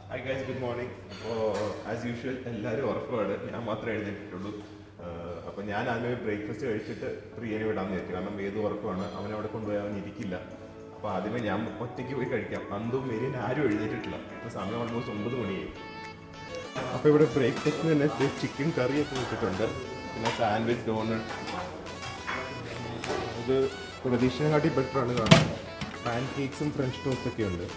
Hi guys good morning അപ്പോൾ as usual എല്ലാവരും ഉറക്കമാണ് ഞാൻ മാത്രമേ എഴുന്നേറ്റിട്ടുള്ളൂ അപ്പോൾ ഞാൻ ആദ്യമേ ബ്രേക്ക്ഫാസ്റ്റ് കഴിച്ചിട്ട് പ്രിയനെ വിടാമെന്ന് വിചാരിച്ചു കാരണം ഏത് ഉറക്കമാണ് അവനെ അവിടെ കൊണ്ടുപോയി അവൻ ഇരിക്കില്ല അപ്പോൾ ആദ്യമേ ഞാൻ ഒറ്റയ്ക്ക് പോയി കഴിക്കാം അന്തും മെരിയൻ ആരും എഴുന്നേറ്റിട്ടില്ല ഇപ്പോൾ സമയം ഓൾമോസ്റ്റ് ഒമ്പത് മണിയായി അപ്പോൾ ഇവിടെ ബ്രേക്ക്ഫാസ്റ്റിന് തന്നെ ചിക്കൻ കറിയൊക്കെ വെച്ചിട്ടുണ്ട് പിന്നെ സാൻഡ്വിച്ച് ഡോണറ്റ് ഇത് പ്രതീക്ഷയെക്കാട്ടി ബെറ്റർ ആണ് കാണാൻ പാൻ കേക്ക്സും ഫ്രഞ്ച് ടോസ്റ്റ് ഒക്കെ ഉണ്ട്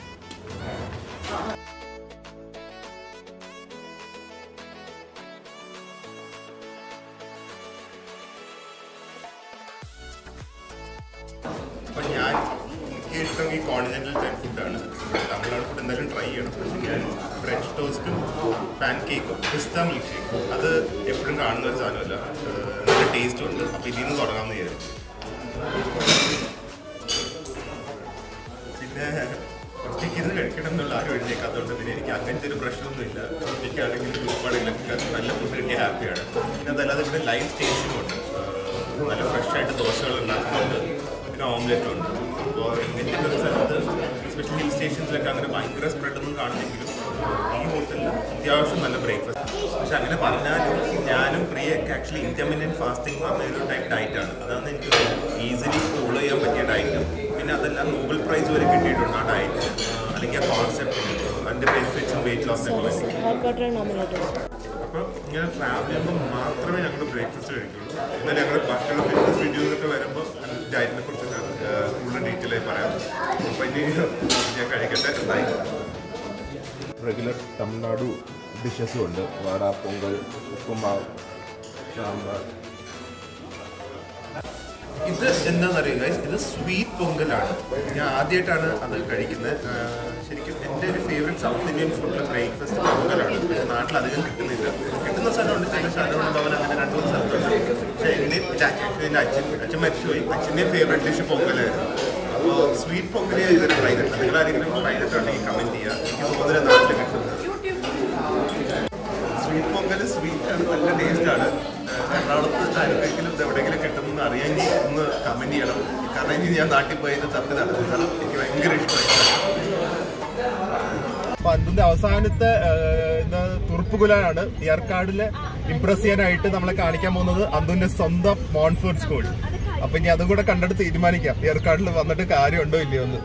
അപ്പം ഞാൻ എനിക്ക് ഇഷ്ടം ഈ കോണ്ടിനെന്റൽ ടൈപ്പ് ഫുഡാണ് തമിഴ്നാട് ഫുഡ് എന്തായാലും ട്രൈ ചെയ്യണം പക്ഷേ ഞാൻ ഫ്രഞ്ച് ടോസ്റ്റും പാൻ കേക്കും പിസ്ത മിൽക്ക് ഷേക്കും അത് എപ്പോഴും കാണുന്ന ഒരു സാധനമല്ല ഏഹ് നല്ല ടേസ്റ്റും ഉണ്ട് അപ്പോൾ ഇതിൽ നിന്ന് തുടങ്ങാമെന്ന് വിചാരിച്ചു പിന്നെ ഒറ്റയ്ക്ക് ഇരുന്ന് കഴിക്കണം എന്നുള്ള ആരും എഴുന്നേക്കാത്തതുകൊണ്ട് പിന്നെ എനിക്ക് അങ്ങനത്തെ ഒരു പ്രശ്നമൊന്നുമില്ല ഒറ്റയ്ക്കാണെങ്കിലും ഗ്രൂപ്പാണെങ്കിലൊക്കെ നല്ല ഫുഡ് കിട്ടിയ ഹാപ്പിയാണ് പിന്നെ അതല്ലാതെ ഇവിടെ ലൈവ് സ്റ്റേഷനും ഉണ്ട് ഏഹ് നല്ല ഫ്രഷ് ആയിട്ട് ദോശകൾ ഉണ്ടാക്കുന്നുണ്ട് പിന്നെ ഓംലെറ്റും ഉണ്ട് അപ്പോൾ ഇങ്ങനത്തെ ഒരു സ്ഥലത്ത് എസ്പെഷ്യലി ഹിൽ സ്റ്റേഷൻസിലൊക്കെ അങ്ങനെ ഭയങ്കര സ്പ്രെഡൊന്നും കാണുന്നെങ്കിലും ഈ ഹോട്ടലിൽ അത്യാവശ്യം നല്ല ബ്രേക്ക്ഫാസ്റ്റ് പക്ഷെ അങ്ങനെ പറഞ്ഞാലും ഞാനും പ്രിയൊക്കെ ആക്ച്വലി ഇന്റർമീഡിയറ്റ് ഫാസ്റ്റിംഗ് പറഞ്ഞ ഒരു ടൈപ്പ് ഡയറ്റാണ് അതാണ് എനിക്ക് ഈസിലി ഫോളോ ചെയ്യാൻ പറ്റിയ ഡയറ്റ് പിന്നെ അതെല്ലാം നോബൽ പ്രൈസ് വരെ കിട്ടിയിട്ടുണ്ട് ആ ഡയറ്റ് അല്ലെങ്കിൽ ആ കോൺസെപ്റ്റ് അതിൻ്റെ ബെനിഫിറ്റ്സും വെയിറ്റ് ലോസിനൊക്കെ വേണ്ടി hot water and omelette. അപ്പോൾ ഇങ്ങനെ ട്രാവൽ ചെയ്യുമ്പോൾ മാത്രമേ ഞങ്ങൾ ബ്രേക്ക്ഫാസ്റ്റ് കഴിക്കുള്ളൂ എന്നാൽ ഞങ്ങൾ ബാക്കിയുള്ള ഫിറ്റ്നസ് വീഡിയോസൊക്കെ വരുമ്പോൾ ഡയറ്റിനെ കുറിച്ചൊക്കെ കൂടുതൽ ഡീറ്റെയിൽ ആയി പറയാം അപ്പോൾ ഇനി ഞാൻ കഴിക്കട്ടെ ബൈ റെഗുലർ തമിഴ്നാടു ഡിഷസും ഉണ്ട് വട പൊങ്കൽ ഉപ്പുമാവ് സാമ്പാർ ഇത് എന്താണെന്നറിയോ ഗൈസ് ഇത് സ്വീറ്റ് പൊങ്കലാണ് ഞാൻ ആദ്യമായിട്ടാണ് അത് കഴിക്കുന്നത് ആ, ശരിക്കും എൻ്റെ ഒരു favourite South Indian food breakfast പൊങ്കലാണ് ഇത് നാട്ടിൽ അധികം കിട്ടുന്നില്ല കിട്ടുന്ന സ്ഥലമുണ്ട് ചില സ്ഥലമുണ്ട് അവൻ അങ്ങനെ രണ്ട് മൂന്ന് സ്ഥലത്തുണ്ട് പക്ഷേ എൻ്റെ എൻ്റെ അച്ഛൻ അച്ഛൻ മരിച്ചുപോയി അച്ഛൻ്റെ ഫേവറേറ്റ് ഡിഷ് പൊങ്കലായിരുന്നു അപ്പോൾ സ്വീറ്റ് പൊങ്കൽ ഞാൻ ഇതുവരെ ട്രൈ ചെയ്തിട്ടില്ല നിങ്ങൾ ആരെങ്കിലും ട്രൈ ചെയ്തിട്ടുണ്ടെങ്കിൽ കമൻറ്റ് ചെയ്യുക എനിക്ക് തോന്നുന്നില്ല നാട്ടിൽ കിട്ടുന്നത് സ്വീറ്റ് പൊങ്കൽ സ്വീറ്റ് ആണ് നല്ല ടേസ്റ്റ് ആണ് എറണാകുളത്ത് ആരെങ്കിലും ഇത് എവിടെയെങ്കിലും കിട്ടുമെന്ന് അറിയാമെങ്കിൽ ഒന്ന് കമന്റ് ചെയ്യണം കാരണം ഇനി ഞാൻ നാട്ടിൽ പോയത് തപ്പി നടക്കും കാരണം എനിക്ക് ഭയങ്കര ഇഷ്ടമായി അപ്പൊ അതിന്റെ അവസാനത്തെ തുറുപ്പുകുലാണ് ഇയർക്കാടിലെ ഇംപ്രസ് ചെയ്യാനായിട്ട് നമ്മളെ കാണിക്കാൻ പോകുന്നത് അന്തുവിന്റെ സ്വന്തം മോൺഫോർഡ് സ്കൂൾ അപ്പൊ ഇനി അതും കൂടെ കണ്ടിട്ട് തീരുമാനിക്കാം ഇയർക്കാടിൽ വന്നിട്ട് കാര്യമുണ്ടോ ഇല്ലയോ എന്ന്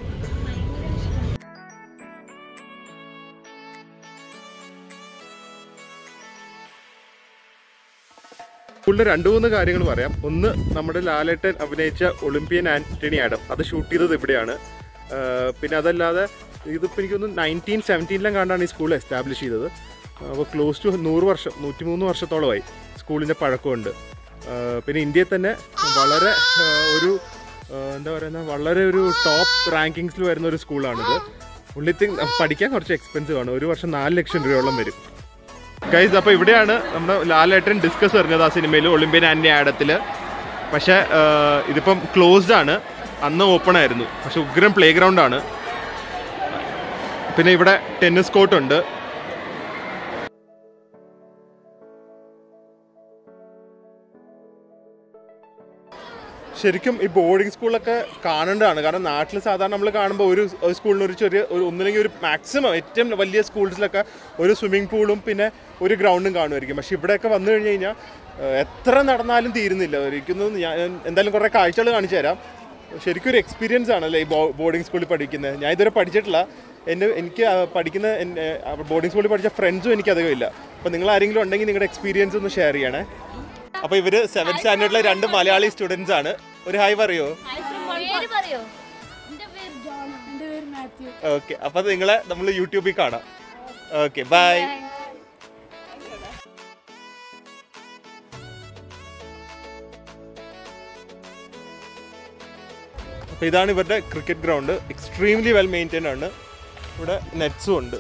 സ്കൂളിന്റെ രണ്ടു മൂന്ന് കാര്യങ്ങൾ പറയാം ഒന്ന് നമ്മുടെ ലാലേട്ടൻ അഭിനയിച്ച ഒളിമ്പ്യൻ ആന്റണി ആഡം അത് ഷൂട്ട് ചെയ്തത് ഇവിടെയാണ് ആഹ് പിന്നെ അതല്ലാതെ ഇതിപ്പോൾ എനിക്കൊന്ന് നയൻറ്റീൻ സെവൻറ്റീനിലും കണ്ടാണ് ഈ സ്കൂൾ എസ്റ്റാബ്ലിഷ് ചെയ്തത് അപ്പോൾ ക്ലോസ് ടു നൂറ് വർഷം നൂറ്റിമൂന്ന് വർഷത്തോളമായി സ്കൂളിൻ്റെ പഴക്കമുണ്ട് ആഹ് പിന്നെ ഇന്ത്യയിൽ തന്നെ വളരെ ആഹ് ഒരു ആഹ് എന്താ പറയുന്ന വളരെ ഒരു ടോപ്പ് റാങ്കിങ്സിൽ വരുന്ന ഒരു സ്കൂളാണിത് ഉള്ളി തിങ് പഠിക്കാൻ കുറച്ച് എക്സ്പെൻസീവ് ആണ് ഒരു വർഷം നാല് ലക്ഷം രൂപയോളം വരും ഗൈസ് അപ്പോൾ ഇവിടെയാണ് നമ്മുടെ ലാലേട്ടൻ ഡിസ്കസ് എറിഞ്ഞത് ആ സിനിമയിൽ ഒളിമ്പ്യൻ ആൻഡ് ആഡത്തിൽ പക്ഷേ ആഹ് ഇതിപ്പം ക്ലോസ്ഡ് ആണ് അന്ന് ഓപ്പൺ ആയിരുന്നു പക്ഷെ ഉഗ്രം പ്ലേ ഗ്രൗണ്ട് ആണ് പിന്നെ ഇവിടെ ടെന്നീസ് കോർട്ട് ഉണ്ട് ശരിക്കും ഈ ബോർഡിംഗ് സ്കൂളൊക്കെ കാണേണ്ടതാണ് കാരണം നാട്ടിൽ സാധാരണ നമ്മൾ കാണുമ്പോൾ ഒരു ഒരു സ്കൂളിന് ഒരു ചെറിയ ഒരു ഒന്നില്ലെങ്കിൽ ഒരു മാക്സിമം ഏറ്റവും വലിയ സ്കൂൾസിലൊക്കെ ഒരു സ്വിമ്മിംഗ് പൂളും പിന്നെ ഒരു ഗ്രൗണ്ടും കാണുമായിരിക്കും പക്ഷെ ഇവിടെയൊക്കെ വന്നു കഴിഞ്ഞ് കഴിഞ്ഞാൽ ഏഹ്, എത്ര നടന്നാലും തീരുന്നില്ല ഒരിക്കലും ഞാൻ എന്തായാലും കുറേ കാഴ്ചകൾ കാണിച്ചു തരാം ശരിക്കും ഒരു എക്സ്പീരിയൻസ് ആണല്ലേ ഈ ബോർഡിംഗ് സ്കൂളിൽ പഠിക്കുന്നത് ഞാൻ ഇതുവരെ പഠിച്ചിട്ടില്ല എൻ്റെ എനിക്ക് ആ പഠിക്കുന്ന ബോർഡിംഗ് സ്കൂളിൽ പഠിച്ച ഫ്രണ്ട്സും എനിക്ക് അധികം ഇല്ല അപ്പോൾ നിങ്ങൾ ആരെങ്കിലും ഉണ്ടെങ്കിൽ നിങ്ങളുടെ എക്സ്പീരിയൻസ് ഒന്ന് ഷെയർ ചെയ്യണേ അപ്പോൾ ഇവർ സെവൻത് സ്റ്റാൻഡേർഡിലെ രണ്ട് മലയാളി സ്റ്റുഡൻസ് ആണ് ഒരു ഹായ് പറയോ പേര് പറയോ എന്റെ പേര് ജോൺ എൻ്റെ പേര് മാത്യു ഓക്കെ അപ്പൊ നിങ്ങളെ നമ്മൾ യൂട്യൂബിൽ കാണാം ഓക്കെ ബൈ അപ്പൊ ഇതാണ് ഇവരുടെ cricket ground extremely well maintain ആണ് ഇവിടെ നെറ്റ്സും ഉണ്ട്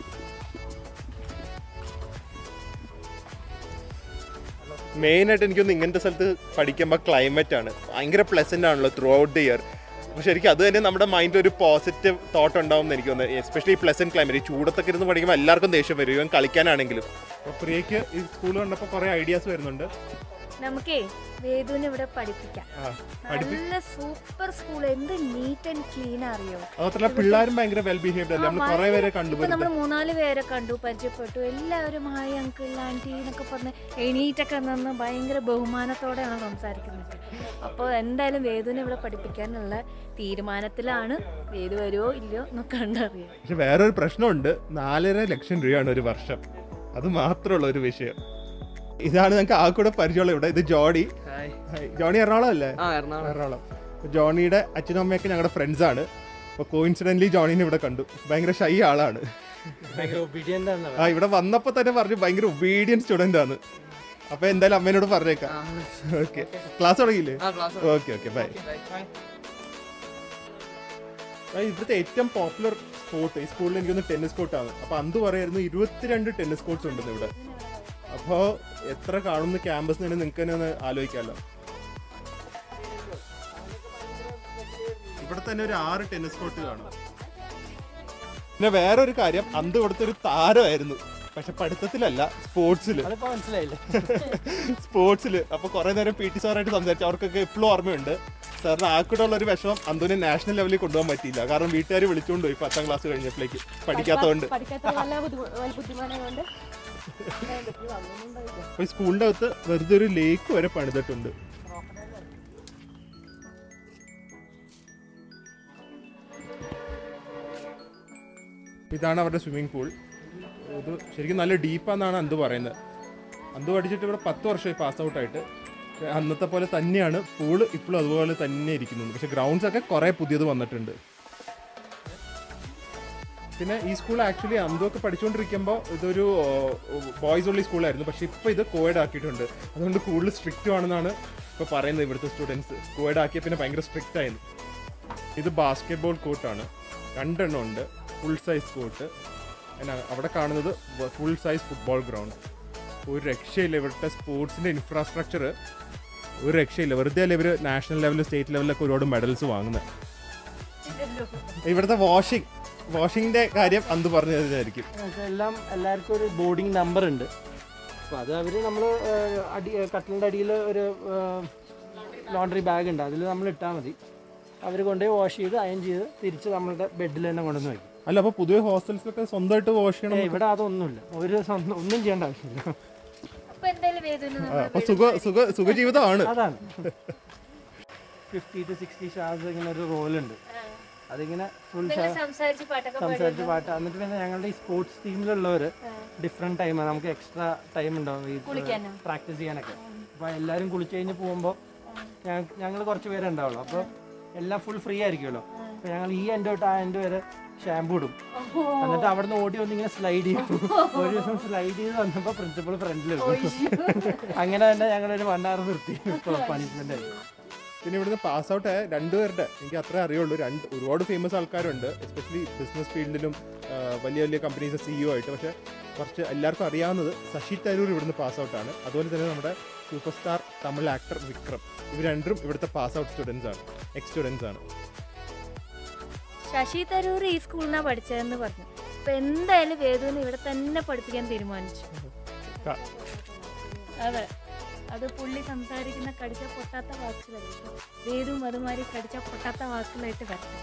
മെയിൻ ആയിട്ട് എനിക്കൊന്ന് ഇങ്ങനത്തെ സ്ഥലത്ത് പഠിക്കുമ്പോൾ ക്ലൈമറ്റ് ആണ് ഭയങ്കര പ്ലസന്റ് ആണല്ലോ ത്രൂ ഔട്ട് ദി ഇയർ അപ്പോൾ ശരിക്കും അത് തന്നെ നമ്മുടെ മൈൻഡിൽ ഒരു പോസിറ്റീവ് തോട്ട് ഉണ്ടാവും എന്ന് എനിക്ക് തോന്നുന്നത് എസ്പെഷ്യലി ഈ പ്ലസന്റ് ക്ലൈമറ്റ് ഈ ചൂടത്തൊക്കെ ഇരുന്ന് പഠിക്കുമ്പോൾ എല്ലാവർക്കും ദേഷ്യം വരും ഇവൻ കളിക്കാനാണെങ്കിലും അപ്പോൾ പ്രിയയ്ക്ക് ഈ സ്കൂൾ കണ്ടപ്പോൾ കുറേ ഐഡിയാസ് വരുന്നുണ്ട് നമുക്കേ വേദുവിനെ ഇവിടെ പഠിപ്പിക്കാം ആ പഠിപ്പി നല്ല സൂപ്പർ സ്കൂൾ എന്ത് നീറ്റ് ആൻഡ് ക്ലീൻ അറിയോ അതുമാത്രല്ല പിള്ളേരും ഭയങ്കര വെൽ ബിഹേവ്ഡ് അല്ലേ നമ്മൾ കുറെ പേരെ ഇപ്പൊ നമ്മൾ കണ്ടുപോയി മൂന്നാല് പേരെ കണ്ടു പരിചയപ്പെട്ടു എല്ലാവരും ഹായ് അങ്കിൾ ആന്റി എന്നൊക്കെ പറഞ്ഞ് എണീറ്റൊക്കെ നിന്ന് ഭയങ്കര ബഹുമാനത്തോടെയാണ് സംസാരിക്കുന്നത് അപ്പോൾ എന്തായാലും വേദുവിനെ ഇവിടെ പഠിപ്പിക്കാനുള്ള തീരുമാനത്തിലാണ് വേദു വരുമോ ഇല്ലയോ എന്നൊക്കെ കണ്ടറിയാം പക്ഷെ വേറൊരു പ്രശ്നമുണ്ട് നാലര ലക്ഷം രൂപയാണ് ഒരു വർഷം അത് മാത്രമുള്ള ഒരു വിഷയം ഇതാണ് ഞങ്ങൾക്ക് ആ കൂടെ പരിചയമുള്ള ഇവിടെ ഇത് ജോണി ഹായ് ഹായ്. ജോണി എറണാകുളം അല്ലേ ആ എറണാകുളം എറണാകുളം അപ്പൊ ജോണിയുടെ അച്ഛനും അമ്മയൊക്കെ ഞങ്ങളുടെ ഫ്രണ്ട്സ് ആണ് അപ്പോൾ കോയിൻസിഡൻ്റലി ജോണീനെ ഇവിടെ കണ്ടു ഭയങ്കര ഷൈ ആളാണ് ഭയങ്കര ഒബീഡിയൻ്റ് ആണ് ആ ഇവിടെ വന്നപ്പോൾ തന്നെ പറഞ്ഞു ഭയങ്കര ഒബീഡിയൻ സ്റ്റുഡൻ്റ് ആണ് അപ്പോൾ എന്തായാലും അമ്മേനോട് പറഞ്ഞേക്കാം ഓക്കെ ക്ലാസ് തുടങ്ങിയില്ലേ ആ ക്ലാസ് ഓക്കെ ഓക്കെ ബൈ ഇവിടുത്തെ ഏറ്റവും പോപ്പുലർ സ്പോർട്ട് ഈ സ്കൂളിൽ എനിക്കൊന്ന് ടെന്നീസ് കോർട്ടാണ് അപ്പോൾ അന്ത് പറയായിരുന്നു ഇരുപത്തിരണ്ട് ടെന്നീസ് കോർട്സ് ഉണ്ടെന്ന് ഇവിടെ അപ്പോൾ എത്ര കാണുന്ന ക്യാമ്പസ് തന്നെ നിങ്ങൾക്ക് തന്നെ ഒന്ന് ആലോചിക്കാമല്ലോ ഇവിടെ തന്നെ ഒരു ആറ് ടെന്നീസ് കോർട്ട് കാണും പിന്നെ വേറൊരു കാര്യം അന്ത് ഇവിടുത്തെ ഒരു താരമായിരുന്നു പക്ഷെ പഠിത്തത്തിലല്ല സ്പോർട്സിൽ അതിപ്പോ മനസ്സിലായില്ലേ സ്പോർട്സിൽ അപ്പൊ കുറെ നേരം പി ടി സാറായിട്ട് സംസാരിച്ചു അവർക്കൊക്കെ എപ്പോഴും ഓർമ്മയുണ്ട് സാറിന് ആക്കൂടെ ഉള്ള ഒരു വിഷമം അന്തുവിനെ നാഷണൽ ലെവലിൽ കൊണ്ടുപോകാൻ പറ്റിയില്ല കാരണം വീട്ടുകാർ വിളിച്ചുകൊണ്ട് പോയി പത്താം ക്ലാസ് കഴിഞ്ഞപ്പോഴേക്ക് പഠിക്കാത്തതുകൊണ്ട് പഠിക്കാത്ത വല്ല ബുദ്ധി- വല്ല ബുദ്ധിമാനായതുകൊണ്ട് അപ്പൊ ഈ സ്കൂളിന്റെ അകത്ത് വെറുതെ ഒരു ലേക്ക് വരെ പണിതിട്ടുണ്ട് ഇതാണ് അവരുടെ സ്വിമ്മിംഗ് പൂൾ ഇത് ശരിക്കും നല്ല ഡീപ്പാന്നാണ് അന്തു പറയുന്നത് അന്തു പഠിച്ചിട്ട് ഇവിടെ പത്ത് വർഷമായി പാസ് ഔട്ട് ആയിട്ട് പക്ഷേ അന്നത്തെ പോലെ തന്നെയാണ് പൂള് ഇപ്പോഴും അതുപോലെ തന്നെ ഇരിക്കുന്നത് പക്ഷെ ഗ്രൗണ്ട്സ് ഒക്കെ കുറെ പുതിയത് വന്നിട്ടുണ്ട് പിന്നെ ഈ സ്കൂൾ ആക്ച്വലി അന്തൊക്കെ പഠിച്ചുകൊണ്ടിരിക്കുമ്പോൾ ഇതൊരു ബോയ്സ് ഉള്ളി സ്കൂളായിരുന്നു പക്ഷെ ഇപ്പോൾ ഇത് കോയഡ് ആക്കിയിട്ടുണ്ട് അതുകൊണ്ട് കൂടുതൽ സ്ട്രിക്റ്റ് ആണെന്നാണ് ഇപ്പോൾ പറയുന്നത് ഇവിടുത്തെ സ്റ്റുഡൻസ് കോയഡ് ആക്കിയ പിന്നെ ഭയങ്കര സ്ട്രിക്റ്റ് ആയിരുന്നു ഇത് ബാസ്കറ്റ് ബോൾ കോർട്ടാണ് രണ്ടെണ്ണം ഉണ്ട് ഫുൾ സൈസ് കോർട്ട് എന്നാ അവിടെ കാണുന്നത് ഫുൾ സൈസ് ഫുട്ബോൾ ഗ്രൗണ്ട് ഒരു രക്ഷയില്ല ഇവിടുത്തെ സ്പോർട്സിൻ്റെ ഇൻഫ്രാസ്ട്രക്ചർ ഒരു രക്ഷയില്ല വെറുതെ അല്ല ഇവർ നാഷണൽ ലെവലിൽ സ്റ്റേറ്റ് ലെവലിലൊക്കെ ഒരുപാട് മെഡൽസ് വാങ്ങുന്നത് ഇവിടുത്തെ വാഷിംഗ് വാഷിങ്ങിന്റെ കാര്യം അന്ത് പറഞ്ഞു തരുന്നതായിരിക്കും എന്നുവെച്ചാൽ എല്ലാം എല്ലാവർക്കും ഒരു ബോർഡിംഗ് നമ്പർ ഉണ്ട് അപ്പോൾ അത് അവർ നമ്മൾ അടി കട്ടിലിൻ്റെ അടിയിൽ ഒരു ലോണ്ടറി ബാഗ് ഉണ്ട് അതിൽ നമ്മൾ ഇട്ടാൽ മതി അവർ കൊണ്ടുപോയി വാഷ് ചെയ്ത് അയൺ ചെയ്ത് തിരിച്ച് നമ്മളുടെ ബെഡിൽ തന്നെ കൊണ്ടുവന്ന് വയ്ക്കും അല്ല അപ്പൊ പൊതുവെ ഹോസ്റ്റൽസിലൊക്കെ സ്വന്തമായിട്ട് വാഷ് ചെയ്യണം ഏയ് ഇവിടെ അതൊന്നുമില്ല ഒരു സ്വന്തം ഒന്നും ചെയ്യേണ്ട ആവശ്യമില്ല അപ്പൊ എന്തായാലും വേദുവിനെ ആ, നമ്മൾ അപ്പൊ സുഖ സുഖ സുഖജീവിതമാണ് അതാണ് ഫിഫ്റ്റി ടു സിക്സ്റ്റി ഷാർസ് ഇങ്ങനെ ഒരു റോളുണ്ട് അതിങ്ങനെ ഫുൾ എന്തെങ്കിലും സംസാരിച്ച് പാട്ടൊക്കെ സംസാരിച്ച് പാട്ട് എന്നിട്ട് പിന്നെ ഞങ്ങളുടെ ഈ സ്പോർട്സ് ടീമിലുള്ളവർ ഡിഫറെൻറ്റ് ടൈം നമുക്ക് എക്സ്ട്രാ ടൈം ഉണ്ടാവും ഈ കുളിക്കാനോ? പ്രാക്ടീസ് ചെയ്യാനൊക്കെ അപ്പോൾ എല്ലാവരും കുളിച്ച് കഴിഞ്ഞ് പോകുമ്പോൾ ഞങ്ങൾ കുറച്ച് പേരെ ഉണ്ടാവുള്ളൂ അപ്പോൾ എല്ലാം ഫുൾ ഫ്രീ ആയിരിക്കുമല്ലോ അപ്പോൾ ഞങ്ങൾ ഈ എൻ്റെ തൊട്ട് ആ എൻ്റെ വരെ ഷാമ്പു ഇടും എന്നിട്ട് അവിടെ നിന്ന് ഓടി വന്ന് ഇങ്ങനെ സ്ലൈഡ് ചെയ്യും ഒരു ദിവസം സ്ലൈഡ് ചെയ്ത് വന്നപ്പോൾ പ്രിൻസിപ്പൾ ഫ്രണ്ടിൽ അങ്ങനെ തന്നെ ഞങ്ങളൊരു വണ്ണാറ് നിർത്തി ഇപ്പോൾ പണിഷ്മെൻ്റ് ആയി പിന്നെ ഇവിടുന്ന് പാസ് ഔട്ട് ആയ രണ്ടുപേരുടെ എനിക്ക് അത്രേ അറിയുള്ളൂ രണ്ട് ഒരുപാട് ഫേമസ് ആൾക്കാരുണ്ട് എസ്പെഷ്യലി ബിസിനസ് ഫീൽഡിലും ആ, വലിയ വലിയ കമ്പനീസ് സിഇഒ ആയിട്ട് പക്ഷെ കുറച്ച് എല്ലാവർക്കും അറിയാവുന്നത് ശശി തരൂർ ഇവിടുന്ന് പാസ് ഔട്ട് ആണ് അതുപോലെ തന്നെ നമ്മുടെ super star Tamil actor Vikram ഇവർ രണ്ടും ഇവിടുത്തെ പാസ് ഔട്ട് സ്റ്റുഡൻസ് ആണ് എക്സ് സ്റ്റുഡൻസ് ആണ് ശശി തരൂർ ഈ സ്കൂളിനാണ് പഠിച്ചതെന്ന് പറഞ്ഞു അപ്പൊ എന്തായാലും വേദുവിനെ ഇവിടെ തന്നെ പഠിപ്പിക്കാൻ തീരുമാനിച്ചു ക- അതെ അത് പുള്ളി സംസാരിക്കുന്ന കടിച്ച പൊട്ടാത്ത വാക്കുകളായിട്ട് വേദുവും അതുമാതിരി കടിച്ച പൊട്ടാത്ത വാക്കുകളായിട്ട് വരട്ടെ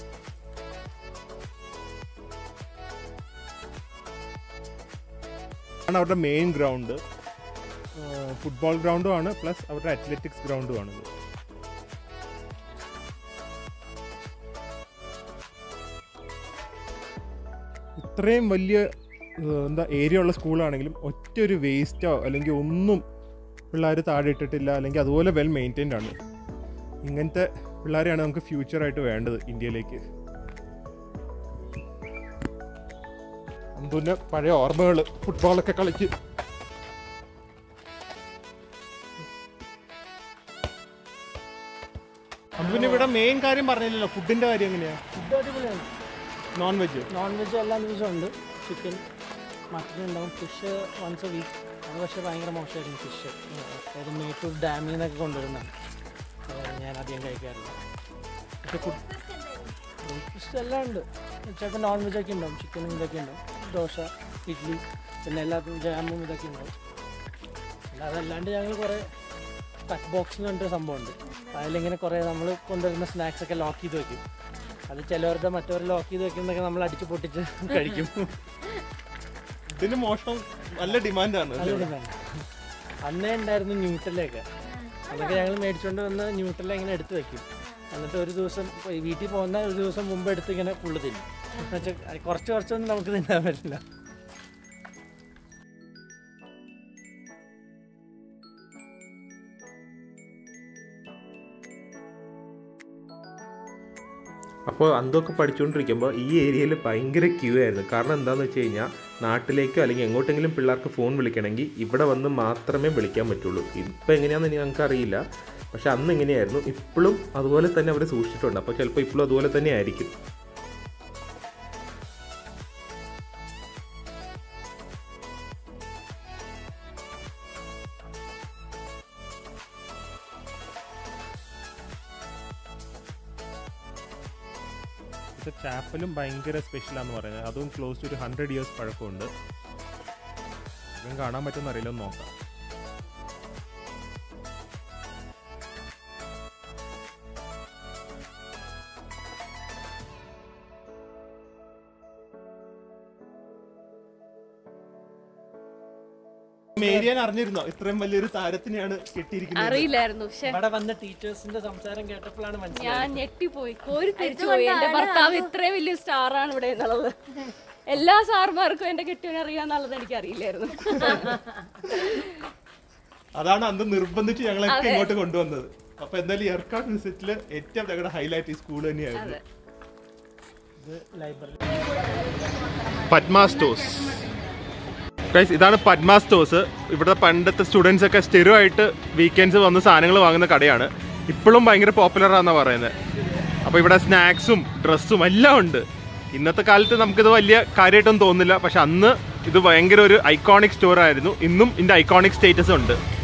ആണ് അവരുടെ മെയിൻ ഗ്രൗണ്ട് ഫുട്ബോൾ ഗ്രൗണ്ടും ആണ് പ്ലസ് അവരുടെ അത്ലറ്റിക്സ് ഗ്രൗണ്ടും ആണിത് ഇത്രയും വലിയ ഏഹ്, എന്താ ഏരിയ ഉള്ള സ്കൂളാണെങ്കിലും ഒറ്റ ഒരു വേസ്റ്റോ അല്ലെങ്കിൽ ഒന്നും പിള്ളേർ താഴെ ഇട്ടിട്ടില്ല അല്ലെങ്കിൽ അതുപോലെ വെൽ മെയിൻറ്റൈൻഡ് ആണ് ഇങ്ങനത്തെ പിള്ളേരെയാണ് നമുക്ക് ഫ്യൂച്ചറായിട്ട് വേണ്ടത് ഇന്ത്യയിലേക്ക് അന്തുവിൻ്റെ പഴയ ഓർമ്മകൾ ഫുട്ബോളൊക്കെ കളിച്ച് അന്തുവിന് ഇവിടെ മെയിൻ കാര്യം പറഞ്ഞില്ലല്ലോ ഫുഡിന്റെ കാര്യം എങ്ങനെയാ ഫുഡ് അടിപൊളിയാണ് നോൺ വെജ് നോൺ വെജ് എല്ലാ ദിവസവും ഉണ്ട് ചിക്കൻ മട്ടൺ ഉണ്ടാവും ഫിഷ് വൺസ് എ വീക്ക് അത് പക്ഷേ ഭയങ്കര മോശമായിരുന്നു ഫിഷ് അതായത് മേട്ടൂർ ഡാമിൽ നിന്നൊക്കെ കൊണ്ടുവരുന്നതാണ് അതായത് ഞാൻ അധികം കഴിക്കാറില്ല പക്ഷേ ഫുഡ് ബ്രേക്ക്ഫാസ്റ്റ് എല്ലാം ഉണ്ട് ചിലപ്പോൾ നോൺ വെജ് ഒക്കെ ഉണ്ടാവും ചിക്കനും ഇതൊക്കെ ഉണ്ടാവും ദോശ ഇഡ്ഡലി പിന്നെ എല്ലാത്തിനും ജാമും ഇതൊക്കെ ഉണ്ടാവും അല്ലാതെ അല്ലാണ്ട് ഞങ്ങൾ കുറേ ടച്ച് ബോക്സ് എന്ന് പറഞ്ഞൊരു സംഭവമുണ്ട് അതിലിങ്ങനെ കുറേ നമ്മൾ കൊണ്ടുവരുന്ന സ്നാക്സ് ഒക്കെ ലോക്ക് ചെയ്ത് വെക്കും അത് ചിലവരുടെ മറ്റവർ ലോക്ക് ചെയ്ത് വെക്കുന്നതൊക്കെ നമ്മൾ അടിച്ച് പൊട്ടിച്ച് കഴിക്കും ഇതിന് മോഷണം നല്ല ഡിമാൻഡാണ് നല്ല demand. അന്നേ ഉണ്ടായിരുന്നു ന്യൂട്ടലൊക്കെ അതൊക്കെ ഞങ്ങൾ മേടിച്ചുകൊണ്ട് വന്ന് ന്യൂട്ടല ഇങ്ങനെ എടുത്ത് വെക്കും എന്നിട്ട് ഒരു ദിവസം ഇപ്പൊ ഈ വീട്ടിൽ പോകുന്ന ഒരു ദിവസം മുമ്പ് എടുത്ത് ഇങ്ങനെ ഫുള്ള് തിന്നും എന്നുവെച്ചാൽ കുറച്ച് കുറച്ചൊന്നും നമുക്ക് തിന്നാൻ പറ്റില്ല അപ്പോൾ അന്തൊക്കെ പഠിച്ചുകൊണ്ടിരിക്കുമ്പോൾ ഈ ഏരിയയിൽ ഭയങ്കര ക്യൂ ആയിരുന്നു കാരണം എന്താണെന്ന് വെച്ച് കഴിഞ്ഞാൽ നാട്ടിലേക്കോ അല്ലെങ്കിൽ എങ്ങോട്ടെങ്കിലും പിള്ളേർക്ക് ഫോൺ വിളിക്കണമെങ്കിൽ ഇവിടെ വന്ന് മാത്രമേ വിളിക്കാൻ പറ്റുള്ളൂ ഇപ്പം എങ്ങനെയാണെന്ന് ഞങ്ങൾക്ക് അറിയില്ല പക്ഷെ അന്ന് എങ്ങനെയായിരുന്നു ഇപ്പോഴും അതുപോലെ തന്നെ അവർ സൂക്ഷിച്ചിട്ടുണ്ട് അപ്പോൾ ചിലപ്പോൾ ഇപ്പോഴും അതുപോലെ തന്നെ ആയിരിക്കും ഇത് ചാപ്പലും ഭയങ്കര സ്പെഷ്യലാന്ന് പറയുന്നത് അതും ക്ലോസ് ടു ഒരു ഹൺഡ്രഡ് ഇയേഴ്സ് പഴക്കമുണ്ട് ഇതും കാണാൻ പറ്റുമെന്ന് അറിയില്ല ഒന്ന് നോക്കാം മേരിയാൻ അറിഞ്ഞിരുന്നോ ഇത്രയും വലിയൊരു താരത്തിനെയാണ് കെട്ടിയിരിക്കുന്നത് അറിയില്ലായിരുന്നു പക്ഷെ ഇവിടെ വന്ന ടീച്ചേഴ്സിന്റെ സംസാരം കേട്ടപ്പോഴാണ് ഞാൻ മനസ്സിലായത് ഞെട്ടിപ്പോയി കോരി തിരിച്ചു പോയി എന്റെ ഭർത്താവ് ഇത്രയും വലിയ സ്റ്റാർ ആണ് ഇവിടെ എന്നുള്ളത് എല്ലാ സാർമാർക്കും എന്റെ കെട്ടിയവനെ അറിയാന്നുള്ളത് എനിക്ക് അറിയില്ലായിരുന്നു അതാണ് അന്ന് നിർബന്ധിച്ച് ഞങ്ങളൊക്കെ ഇങ്ങോട്ട് കൊണ്ടുവന്നത് അപ്പൊ എന്തായാലും എയർക്രാഫ്റ്റ് വിസിറ്റിൽ ഏറ്റവും ഞങ്ങളുടെ ഹൈലൈറ്റ് ഈ സ്കൂൾ തന്നെയായിരുന്നു ഇത് ലൈബ്രറി പത്മ സ്റ്റോഴ്സ് ഗൈസ് ഇതാണ് പത്മ സ്റ്റോഴ്സ് ഇവിടുത്തെ പണ്ടത്തെ സ്റ്റുഡൻസ് ഒക്കെ സ്ഥിരമായിട്ട് വീക്കെൻഡ്സ് വന്ന് സാധനങ്ങൾ വാങ്ങുന്ന കടയാണ് ഇപ്പോഴും ഭയങ്കര പോപ്പുലർ ആണെന്നാണ് പറയുന്നത് അപ്പോൾ ഇവിടെ സ്നാക്സും ഡ്രസ്സും എല്ലാം ഉണ്ട് ഇന്നത്തെ കാലത്ത് നമുക്കിത് വലിയ കാര്യമായിട്ടൊന്നും തോന്നുന്നില്ല പക്ഷെ അന്ന് ഇത് ഭയങ്കര ഒരു ഐക്കോണിക് സ്റ്റോർ ആയിരുന്നു ഇന്നും ഇതിന്റെ ഐക്കോണിക് സ്റ്റേറ്റസ് ഉണ്ട്